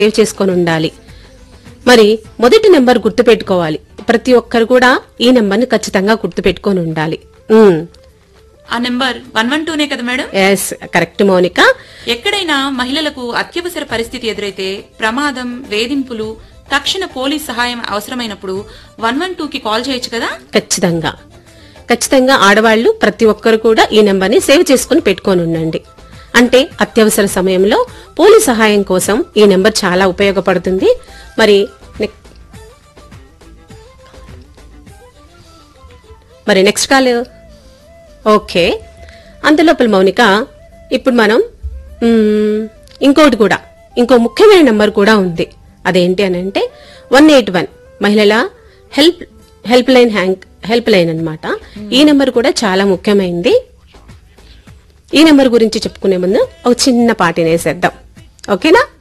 save చేసుకొని ఉండాలి మరి మొదటి నెంబర్ గుర్తుపెట్టుకోవాలి ప్రతి ఒక్కరు కూడా ఈ నెంబర్ని ఖచ్చితంగా గుర్తుపెట్టుకొని ఉండాలి ఆ నెంబర్ వన్ వన్ టూనే కదా మేడం ఎస్ కరెక్ట్ మౌనిక ఎక్కడైనా మహిళలకు అత్యవసర పరిస్థితి ఎదురైతే ప్రమాదం వేధింపులు తక్షణ పోలీస్ సహాయం అవసరమైనప్పుడు వన్ వన్ టూకి కాల్ చేయొచ్చు కదా ఖచ్చితంగా ఖచ్చితంగా ఆడవాళ్లు ప్రతి ఒక్కరు కూడా ఈ నెంబర్ని సేవ్ చేసుకుని పెట్టుకొని ఉండండి అంటే అత్యవసర సమయంలో పోలీస్ సహాయం కోసం ఈ నెంబర్ చాలా ఉపయోగపడుతుంది మరి నెక్- మరి నెక్స్ట్ కాల్ ఓకే అంతలోపల మౌనిక ఇప్పుడు మనం మ్మ్, ఇంకోటి కూడా ఇంకో ముఖ్యమైన నెంబర్ కూడా ఉంది అదేంటి అని అంటే వన్ ఎయిట్ వన్ మహిళల హెల్ప్ హెల్ప్ లైన్ హ్యాంక్ హెల్ప్ లైన్ అన్నమాట ఈ నెంబర్ కూడా చాలా ముఖ్యమైనది ఈ నెంబర్ గురించి చెప్పుకునే ముందు ఒక చిన్న పాటినేసేద్దాం ఓకేనా